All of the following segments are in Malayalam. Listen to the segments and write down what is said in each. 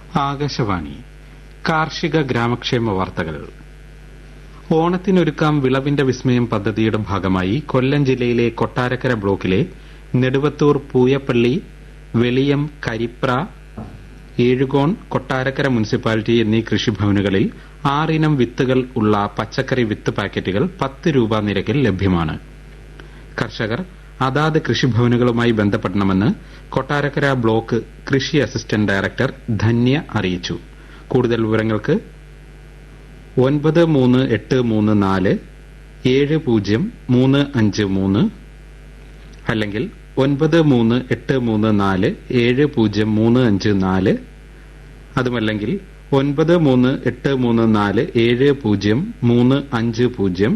ആകാശവാണി കാർഷിക ഗ്രാമക്ഷേമ വാർത്തകൾ ഓണത്തിനൊരുക്കാം വിളവിന്റെ വിസ്മയം പദ്ധതിയുടെ ഭാഗമായി കൊല്ലം ജില്ലയിലെ കൊട്ടാരക്കര ബ്ലോക്കിലെ നെടുവത്തൂർ പൂയപ്പള്ളി വെളിയം കരിപ്ര ഏഴുകോൺ കൊട്ടാരക്കര മുനിസിപ്പാലിറ്റി എന്നീ കൃഷിഭവനുകളിൽ ആറിനം വിത്തുകൾ ഉള്ള പച്ചക്കറി വിത്ത് പാക്കറ്റുകൾ പത്ത് രൂപ നിരക്കിൽ ലഭ്യമാണ് കർഷകർ അതാത് കൃഷിഭവനുകളുമായി ബന്ധപ്പെടണമെന്ന് കൊട്ടാരക്കര ബ്ലോക്ക് കൃഷി അസിസ്റ്റന്റ് ഡയറക്ടർ ധന്യ അറിയിച്ചു കൂടുതൽ വിവരങ്ങൾക്ക് ഒൻപത് മൂന്ന് എട്ട് മൂന്ന് നാല് ഏഴ് പൂജ്യം മൂന്ന് അഞ്ച് മൂന്ന് അല്ലെങ്കിൽ ഒൻപത് മൂന്ന് എട്ട് മൂന്ന് നാല് ഏഴ് പൂജ്യം മൂന്ന് അഞ്ച് നാല് അതുമല്ലെങ്കിൽ ഒൻപത് മൂന്ന് എട്ട് മൂന്ന് നാല് ഏഴ് പൂജ്യം മൂന്ന് അഞ്ച് പൂജ്യം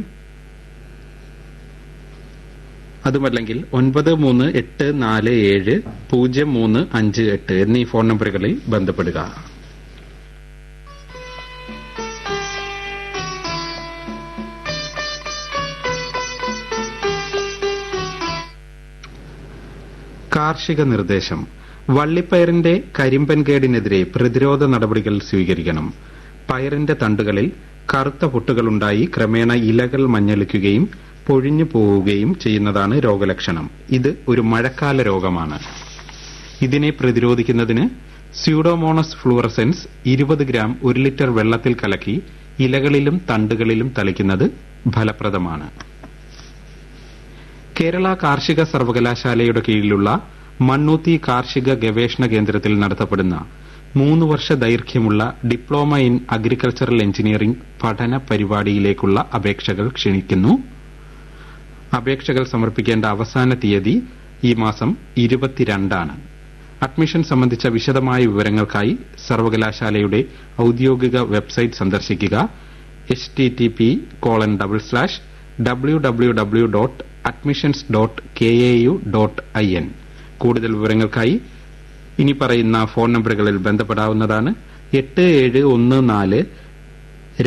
അതുമല്ലെങ്കിൽ ഒൻപത് മൂന്ന് എട്ട് നാല് ഏഴ് പൂജ്യം മൂന്ന് അഞ്ച് എട്ട് എന്നീ ഫോൺ നമ്പറുകളിൽ ബന്ധപ്പെടുക കാർഷിക നിർദ്ദേശം വള്ളിപ്പയറിന്റെ കരിമ്പൻ കേടിനെതിരെ പ്രതിരോധ നടപടികൾ സ്വീകരിക്കണം പയറിന്റെ തണ്ടുകളിൽ കറുത്ത പൊട്ടുകളുണ്ടായി ക്രമേണ ഇലകൾ മഞ്ഞളിക്കുകയും പൊഴിഞ്ഞു പോവുകയും ചെയ്യുന്നതാണ് രോഗലക്ഷണം ഇത് ഒരു മഴക്കാല രോഗമാണ് ഇതിനെ പ്രതിരോധിക്കുന്നതിന് സ്യൂഡോമോണസ് ഫ്ലൂറസെൻസ് ഇരുപത് ഗ്രാം ഒരു ലിറ്റർ വെള്ളത്തിൽ കലക്കി ഇലകളിലും തണ്ടുകളിലും തളിക്കുന്നത് ഫലപ്രദമാണ് കേരള കാർഷിക സർവകലാശാലയുടെ കീഴിലുള്ള മണ്ണൂത്തി കാർഷിക ഗവേഷണ കേന്ദ്രത്തിൽ നടത്തപ്പെടുന്ന മൂന്ന് വർഷ ദൈർഘ്യമുള്ള ഡിപ്ലോമ ഇൻ അഗ്രികൾച്ചറൽ എഞ്ചിനീയറിംഗ് പഠന പരിപാടിയിലേക്കുള്ള അപേക്ഷകൾ ക്ഷണിക്കുന്നു അപേക്ഷകൾ സമർപ്പിക്കേണ്ട അവസാന തീയതി ഈ മാസം ഇരുപത്തിരണ്ടാണ് അഡ്മിഷൻ സംബന്ധിച്ച വിശദമായ വിവരങ്ങൾക്കായി സർവകലാശാലയുടെ ഔദ്യോഗിക വെബ്സൈറ്റ് സന്ദർശിക്കുക H T T P colon double slash W W W dot admissions dot K A U dot I N കൂടുതൽ വിവരങ്ങൾക്കായി ഇനി പറയുന്ന ഫോൺ നമ്പറുകളിൽ ബന്ധപ്പെടാവുന്നതാണ് എട്ട് ഏഴ് ഒന്ന് നാല്